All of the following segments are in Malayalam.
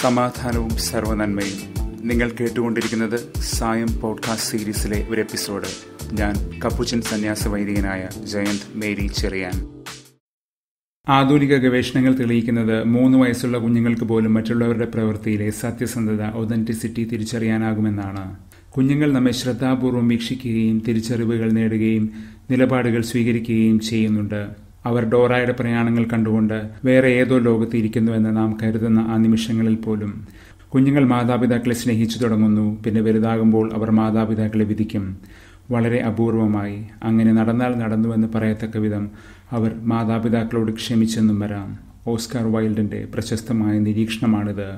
സമാധാനവും സർവനന്മയും നിങ്ങൾ കേട്ടുകൊണ്ടിരിക്കുന്നത് സായം പോഡ്കാസ്റ്റ് സീരീസിലെ ഒരു എപ്പിസോഡ് ഞാൻ കപ്പുച്ചൻ സന്യാസ വൈദികനായ ജയന്ത് മേരി ചെറിയാൻ ആധുനിക ഗവേഷണങ്ങൾ തെളിയിക്കുന്നത് മൂന്ന് വയസ്സുള്ള കുഞ്ഞുങ്ങൾക്ക് പോലും മറ്റുള്ളവരുടെ പ്രവൃത്തിയിലെ സത്യസന്ധത ഒതന്റിസിറ്റി തിരിച്ചറിയാനാകുമെന്നാണ് കുഞ്ഞുങ്ങൾ നമ്മെ ശ്രദ്ധാപൂർവം വീക്ഷിക്കുകയും തിരിച്ചറിവുകൾ നേടുകയും നിലപാടുകൾ സ്വീകരിക്കുകയും ചെയ്യുന്നുണ്ട് അവർ ഡോറായുടെ പ്രയാണങ്ങൾ കണ്ടുകൊണ്ട് വേറെ ഏതോ ലോകത്ത് ഇരിക്കുന്നുവെന്ന് നാം കരുതുന്ന ആ നിമിഷങ്ങളിൽ പോലും കുഞ്ഞുങ്ങൾ മാതാപിതാക്കളെ സ്നേഹിച്ചു തുടങ്ങുന്നു പിന്നെ വലുതാകുമ്പോൾ അവർ മാതാപിതാക്കളെ വിധിക്കും വളരെ അപൂർവമായി അങ്ങനെ നടന്നാൽ നടന്നുവെന്ന് പറയത്തക്ക വിധം അവർ മാതാപിതാക്കളോട് ക്ഷമിച്ചെന്നും വരാം ഓസ്കാർ വൈൽഡിന്റെ പ്രശസ്തമായ നിരീക്ഷണമാണിത്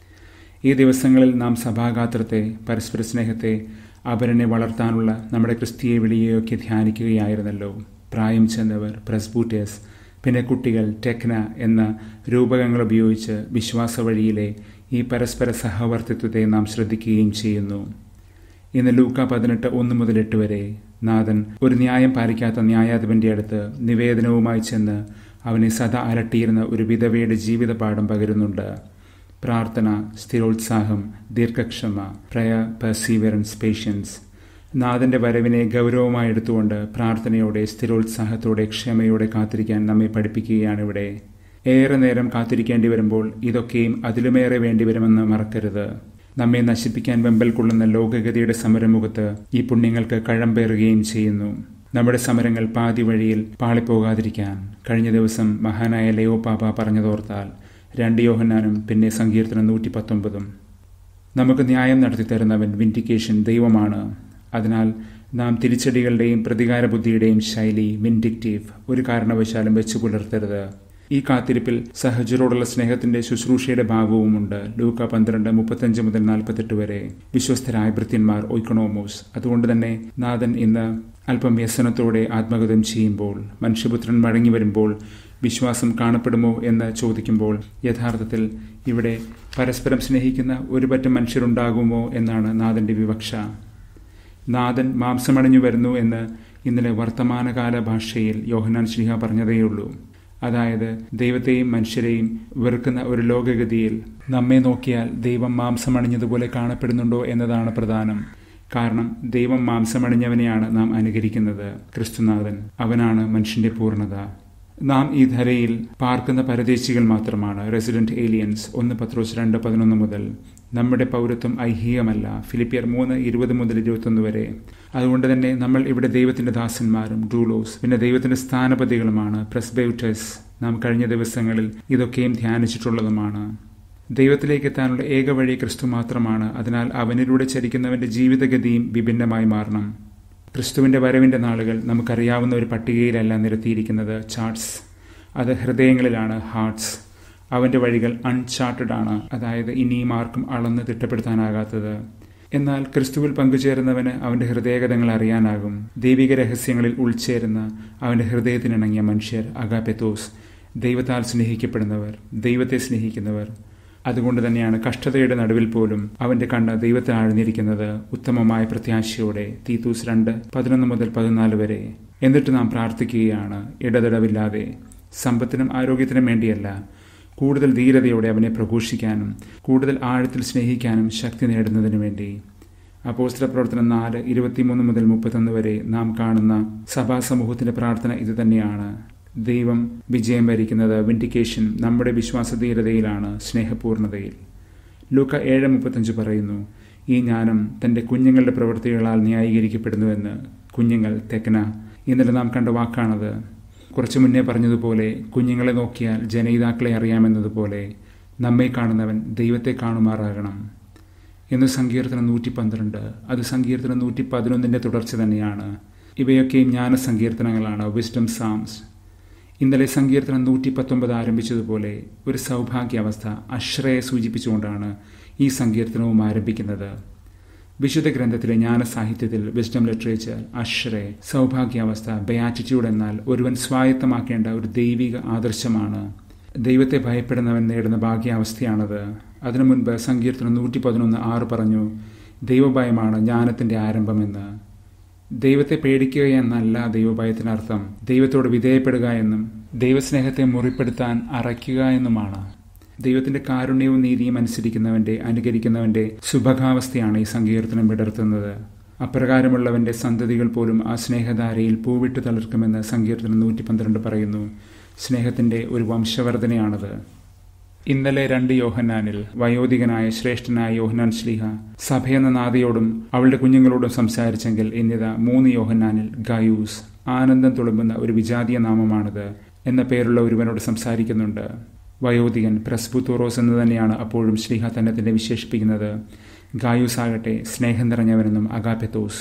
ഈ ദിവസങ്ങളിൽ നാം സഭാഗാത്രത്തെ പരസ്പര സ്നേഹത്തെ അപരനെ വളർത്താനുള്ള നമ്മുടെ ക്രിസ്തീയ വിളിയെയൊക്കെ ധ്യാനിക്കുകയായിരുന്നല്ലോ പ്രായം ചെന്നവർ പ്രസ്ബൂട്ടേഴ്സ് പിന്നെ കുട്ടികൾ ടെക്ന എന്ന രൂപകങ്ങൾ ഉപയോഗിച്ച് വിശ്വാസ വഴിയിലെ ഈ പരസ്പര സഹവർത്തിത്വത്തെ നാം ശ്രദ്ധിക്കുകയും ചെയ്യുന്നു ഇന്ന് ലൂക്ക പതിനെട്ട് ഒന്ന് മുതൽ എട്ട് വരെ നാഥൻ ഒരു ന്യായം പാലിക്കാത്ത ന്യായാധിപന്റെ അടുത്ത് നിവേദനവുമായി ചെന്ന് അവനെ സദാ അലട്ടിയിരുന്ന ഒരു വിധവയുടെ ജീവിതപാഠം പകരുന്നുണ്ട് പ്രാർത്ഥന സ്ഥിരോത്സാഹം ദീർഘക്ഷമ പ്രയ പെർസീവറൻസ് പേഷ്യൻസ് നാഥന്റെ വരവിനെ ഗൗരവമായി എടുത്തുകൊണ്ട് പ്രാർത്ഥനയോടെ സ്ഥിരോത്സാഹത്തോടെ ക്ഷമയോടെ കാത്തിരിക്കാൻ നമ്മെ പഠിപ്പിക്കുകയാണ് ഇവിടെ ഏറെ നേരം കാത്തിരിക്കേണ്ടി വരുമ്പോൾ ഇതൊക്കെയും അതിലുമേറെ വേണ്ടിവരുമെന്ന് മറക്കരുത് നമ്മെ നശിപ്പിക്കാൻ വെമ്പൽ കൊള്ളുന്ന ലോകഗതിയുടെ സമരമുഖത്ത് ഈ പുണ്യങ്ങൾക്ക് കഴമ്പേറുകയും ചെയ്യുന്നു നമ്മുടെ സമരങ്ങൾ പാതി വഴിയിൽ പാളിപ്പോകാതിരിക്കാൻ കഴിഞ്ഞ ദിവസം മഹാനായ ലയോ പാപ്പ പറഞ്ഞതോർത്താൽ രണ്ട് യോഹന്നാനും പിന്നെ സങ്കീർത്തനം നൂറ്റി പത്തൊമ്പതും നമുക്ക് ന്യായം നടത്തി തരുന്നവൻ വിൻഡിക്കേഷൻ ദൈവമാണ് അതിനാൽ നാം തിരിച്ചടികളുടെയും പ്രതികാര ബുദ്ധിയുടെയും ശൈലി വിൻഡിക്റ്റീവ് ഒരു കാരണവശാലും വെച്ചു പുലർത്തരുത് ഈ കാത്തിരിപ്പിൽ സഹജരോടുള്ള സ്നേഹത്തിന്റെ ശുശ്രൂഷയുടെ ഭാഗവുമുണ്ട് ലൂക്ക പന്ത്രണ്ട് മുപ്പത്തഞ്ച് മുതൽ നാൽപ്പത്തെട്ട് വരെ വിശ്വസ്തരായ ഭൃത്യന്മാർ ഒയ്ക്കണോമോസ് അതുകൊണ്ട് തന്നെ നാഥൻ ഇന്ന് അല്പം വ്യസനത്തോടെ ആത്മഗതം ചെയ്യുമ്പോൾ മനുഷ്യപുത്രൻ മടങ്ങി വരുമ്പോൾ വിശ്വാസം കാണപ്പെടുമോ എന്ന് ചോദിക്കുമ്പോൾ യഥാർത്ഥത്തിൽ ഇവിടെ പരസ്പരം സ്നേഹിക്കുന്ന ഒരു പറ്റം മനുഷ്യരുണ്ടാകുമോ എന്നാണ് നാഥന്റെ വിവക്ഷ നാഥൻ മാംസമണിഞ്ഞു വരുന്നു എന്ന് ഇന്നലെ വർത്തമാനകാല ഭാഷയിൽ യോഹനാൻ ശ്രീഹ പറഞ്ഞതേയുള്ളൂ അതായത് ദൈവത്തെയും മനുഷ്യരെയും വെറുക്കുന്ന ഒരു ലോകഗതിയിൽ നമ്മെ നോക്കിയാൽ ദൈവം മാംസമണിഞ്ഞതുപോലെ കാണപ്പെടുന്നുണ്ടോ എന്നതാണ് പ്രധാനം കാരണം ദൈവം മാംസമണിഞ്ഞവനെയാണ് നാം അനുകരിക്കുന്നത് ക്രിസ്തുനാഥൻ അവനാണ് മനുഷ്യന്റെ പൂർണ്ണത നാം ഈ ധരയിൽ പാർക്കുന്ന പരദേശികൾ മാത്രമാണ് റെസിഡന്റ് ഏലിയൻസ് ഒന്ന് പത്രോസ് രണ്ട് പതിനൊന്ന് മുതൽ നമ്മുടെ പൗരത്വം ഐഹികമല്ല ഫിലിപ്പിയർ മൂന്ന് ഇരുപത് മുതൽ ഇരുപത്തൊന്ന് വരെ അതുകൊണ്ട് തന്നെ നമ്മൾ ഇവിടെ ദൈവത്തിന്റെ ദാസന്മാരും ഡൂളോസ് പിന്നെ ദൈവത്തിന്റെ സ്ഥാനപതികളുമാണ് പ്രസ്ബെയൂട്ടേഴ്സ് നാം കഴിഞ്ഞ ദിവസങ്ങളിൽ ഇതൊക്കെയും ധ്യാനിച്ചിട്ടുള്ളതുമാണ് ദൈവത്തിലേക്ക് എത്താനുള്ള ഏക വഴി ക്രിസ്തു മാത്രമാണ് അതിനാൽ അവനിലൂടെ ചരിക്കുന്നവന്റെ ജീവിതഗതിയും വിഭിന്നമായി മാറണം ക്രിസ്തുവിന്റെ വരവിന്റെ നാളുകൾ നമുക്കറിയാവുന്ന ഒരു പട്ടികയിലല്ല നിരത്തിയിരിക്കുന്നത് ചാർട്ട്സ് അത് ഹൃദയങ്ങളിലാണ് ഹാർട്ട്സ് അവന്റെ വഴികൾ അൺചാർട്ടഡ് ആണ് അതായത് ഇനിയും ആർക്കും അളന്ന് തിട്ടപ്പെടുത്താനാകാത്തത് എന്നാൽ ക്രിസ്തുവിൽ പങ്കുചേരുന്നവന് അവന്റെ ഹൃദയഗതങ്ങൾ അറിയാനാകും ദൈവിക രഹസ്യങ്ങളിൽ ഉൾച്ചേരുന്ന അവന്റെ ഹൃദയത്തിനിണങ്ങിയ മനുഷ്യർ അഗാപെത്തോസ് ദൈവത്താൽ സ്നേഹിക്കപ്പെടുന്നവർ ദൈവത്തെ സ്നേഹിക്കുന്നവർ അതുകൊണ്ട് തന്നെയാണ് കഷ്ടതയുടെ നടുവിൽ പോലും അവന്റെ കണ്ണ് ദൈവത്തെ ആഴ്ന്നിരിക്കുന്നത് ഉത്തമമായ പ്രത്യാശയോടെ തീത്തൂസ് രണ്ട് പതിനൊന്ന് മുതൽ പതിനാല് വരെ എന്നിട്ട് നാം പ്രാർത്ഥിക്കുകയാണ് ഇടതടവില്ലാതെ സമ്പത്തിനും ആരോഗ്യത്തിനും വേണ്ടിയല്ല കൂടുതൽ ധീരതയോടെ അവനെ പ്രഘോഷിക്കാനും കൂടുതൽ ആഴത്തിൽ സ്നേഹിക്കാനും ശക്തി നേടുന്നതിനു വേണ്ടി അപ്പോസ്തല പ്രവർത്തനം നാല് ഇരുപത്തിമൂന്ന് മുതൽ മുപ്പത്തൊന്ന് വരെ നാം കാണുന്ന സഭാ സമൂഹത്തിന്റെ പ്രാർത്ഥന ഇത് തന്നെയാണ് ദൈവം വിജയം വരിക്കുന്നത് വിൻഡിക്കേഷൻ നമ്മുടെ വിശ്വാസധീരതയിലാണ് സ്നേഹപൂർണതയിൽ ലൂക്ക ഏഴ് മുപ്പത്തഞ്ച് പറയുന്നു ഈ ജ്ഞാനം തന്റെ കുഞ്ഞുങ്ങളുടെ പ്രവൃത്തികളാൽ ന്യായീകരിക്കപ്പെടുന്നുവെന്ന് കുഞ്ഞുങ്ങൾ തെക്കന ഇന്നലെ നാം കണ്ട വാക്കാണത് കുറച്ചു മുന്നേ പറഞ്ഞതുപോലെ കുഞ്ഞുങ്ങളെ നോക്കിയാൽ ജനയിതാക്കളെ അറിയാമെന്നതുപോലെ നമ്മെ കാണുന്നവൻ ദൈവത്തെ കാണുമാറാകണം എന്ന് സങ്കീർത്തനം നൂറ്റി പന്ത്രണ്ട് അത് സങ്കീർത്തനം നൂറ്റി പതിനൊന്നിന്റെ തുടർച്ച തന്നെയാണ് ഇവയൊക്കെയും ജ്ഞാന സങ്കീർത്തനങ്ങളാണ് വിസ്ഡം സാംസ് ഇന്നലെ സങ്കീർത്തനം നൂറ്റി പത്തൊമ്പത് ആരംഭിച്ചതുപോലെ ഒരു സൗഭാഗ്യാവസ്ഥ അശ്രയെ സൂചിപ്പിച്ചുകൊണ്ടാണ് ഈ സങ്കീർത്തനവും ആരംഭിക്കുന്നത് വിശുദ്ധ ഗ്രന്ഥത്തിലെ ജ്ഞാന സാഹിത്യത്തിൽ വിസ്ഡം ലിറ്ററേച്ചർ അശ്രയ സൗഭാഗ്യാവസ്ഥ ബയാറ്റിറ്റ്യൂഡ് എന്നാൽ ഒരുവൻ സ്വായത്തമാക്കേണ്ട ഒരു ദൈവിക ആദർശമാണ് ദൈവത്തെ ഭയപ്പെടുന്നവൻ നേടുന്ന ഭാഗ്യാവസ്ഥയാണത് അതിനു മുൻപ് സങ്കീർത്തനം നൂറ്റി പതിനൊന്ന് ആറ് പറഞ്ഞു ദൈവഭയമാണ് ജ്ഞാനത്തിന്റെ ആരംഭമെന്ന് ദൈവത്തെ പേടിക്കുക എന്നല്ല ദൈവഭയത്തിനർത്ഥം ദൈവത്തോട് വിധേയപ്പെടുക എന്നും ദൈവസ്നേഹത്തെ മുറിപ്പെടുത്താൻ അറയ്ക്കുക എന്നുമാണ് ദൈവത്തിന്റെ കാരുണ്യവും നീതിയും അനുസരിക്കുന്നവന്റെ അനുകരിക്കുന്നവന്റെ ശുഭകാവസ്ഥയാണ് ഈ സങ്കീർത്തനം വിടർത്തുന്നത് അപ്രകാരമുള്ളവന്റെ സന്തതികൾ പോലും ആ സ്നേഹധാരയിൽ പൂവിട്ട് തളിർക്കുമെന്ന് സങ്കീർത്തനം നൂറ്റി പന്ത്രണ്ട് പറയുന്നു സ്നേഹത്തിന്റെ ഒരു വംശവർധനയാണത് ഇന്നലെ രണ്ട് യോഹന്നാനിൽ വയോധികനായ ശ്രേഷ്ഠനായ യോഹന്നാൻ ശ്ലീഹ സഭയെന്ന നാദിയോടും അവളുടെ കുഞ്ഞുങ്ങളോടും സംസാരിച്ചെങ്കിൽ ഇന്നിത മൂന്ന് യോഹന്നാനിൽ ഗയൂസ് ആനന്ദം തുളുമ്പുന്ന ഒരു വിജാതീയ നാമമാണിത് എന്ന പേരുള്ള ഒരുവനോട് സംസാരിക്കുന്നുണ്ട് വയോധികൻ പ്രസ്ബുത്തോറോസ് എന്ന് തന്നെയാണ് അപ്പോഴും ശ്ലീഹ തന്നെ തന്നെ വിശേഷിപ്പിക്കുന്നത് ഗായൂസ് ആകട്ടെ സ്നേഹം നിറഞ്ഞവനെന്നും അഗാപെത്തോസ്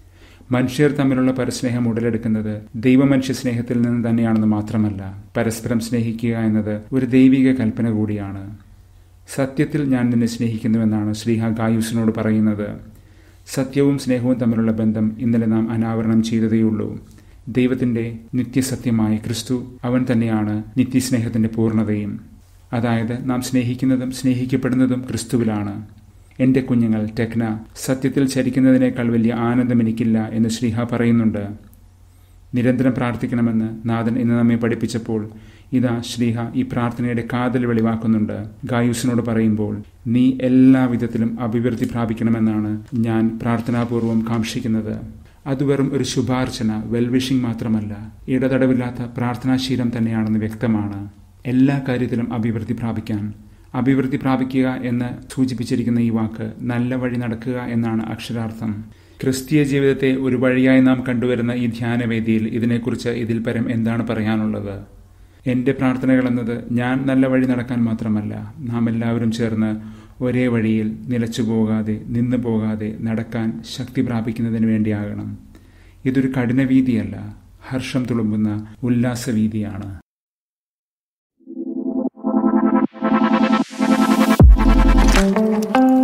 മനുഷ്യർ തമ്മിലുള്ള പരസ്നേഹം ഉടലെടുക്കുന്നത് ദൈവമനുഷ്യ സ്നേഹത്തിൽ നിന്ന് തന്നെയാണെന്ന് മാത്രമല്ല പരസ്പരം സ്നേഹിക്കുക എന്നത് ഒരു ദൈവിക കൽപ്പന കൂടിയാണ് സത്യത്തിൽ ഞാൻ നിന്നെ സ്നേഹിക്കുന്നുവെന്നാണ് ശ്രീഹ ഗായൂസിനോട് പറയുന്നത് സത്യവും സ്നേഹവും തമ്മിലുള്ള ബന്ധം ഇന്നലെ നാം അനാവരണം ചെയ്തതേയുള്ളൂ ദൈവത്തിന്റെ നിത്യസത്യമായ ക്രിസ്തു അവൻ തന്നെയാണ് നിത്യസ്നേഹത്തിന്റെ പൂർണ്ണതയും അതായത് നാം സ്നേഹിക്കുന്നതും സ്നേഹിക്കപ്പെടുന്നതും ക്രിസ്തുവിലാണ് എന്റെ കുഞ്ഞുങ്ങൾ ടെക്ന സത്യത്തിൽ ചരിക്കുന്നതിനേക്കാൾ വലിയ ആനന്ദം എനിക്കില്ല എന്ന് ശ്രീഹ പറയുന്നുണ്ട് നിരന്തരം പ്രാർത്ഥിക്കണമെന്ന് നാഥൻ ഇന്ന് നമ്മെ പഠിപ്പിച്ചപ്പോൾ ഇതാ ശ്രീഹ ഈ പ്രാർത്ഥനയുടെ കാതൽ വെളിവാക്കുന്നുണ്ട് ഗായൂസിനോട് പറയുമ്പോൾ നീ എല്ലാ വിധത്തിലും അഭിവൃദ്ധി പ്രാപിക്കണമെന്നാണ് ഞാൻ പ്രാർത്ഥനാപൂർവം കാക്ഷിക്കുന്നത് അത് വെറും ഒരു ശുഭാർച്ചന വെൽവിഷിംഗ് മാത്രമല്ല ഇടതടവില്ലാത്ത പ്രാർത്ഥനാശീലം തന്നെയാണെന്ന് വ്യക്തമാണ് എല്ലാ കാര്യത്തിലും അഭിവൃദ്ധി പ്രാപിക്കാൻ അഭിവൃദ്ധി പ്രാപിക്കുക എന്ന് സൂചിപ്പിച്ചിരിക്കുന്ന ഈ വാക്ക് നല്ല വഴി നടക്കുക എന്നാണ് അക്ഷരാർത്ഥം ക്രിസ്തീയ ജീവിതത്തെ ഒരു വഴിയായി നാം കണ്ടുവരുന്ന ഈ ധ്യാനവേദിയിൽ ഇതിനെക്കുറിച്ച് ഇതിൽ പരം എന്താണ് പറയാനുള്ളത് എൻ്റെ പ്രാർത്ഥനകൾ എന്നത് ഞാൻ നല്ല വഴി നടക്കാൻ മാത്രമല്ല നാം എല്ലാവരും ചേർന്ന് ഒരേ വഴിയിൽ നിലച്ചു പോകാതെ നിന്നു പോകാതെ നടക്കാൻ ശക്തി പ്രാപിക്കുന്നതിന് വേണ്ടിയാകണം ഇതൊരു കഠിനവീതിയല്ല ഹർഷം തുളുമ്പുന്ന ഉല്ലാസവീതിയാണ് thank you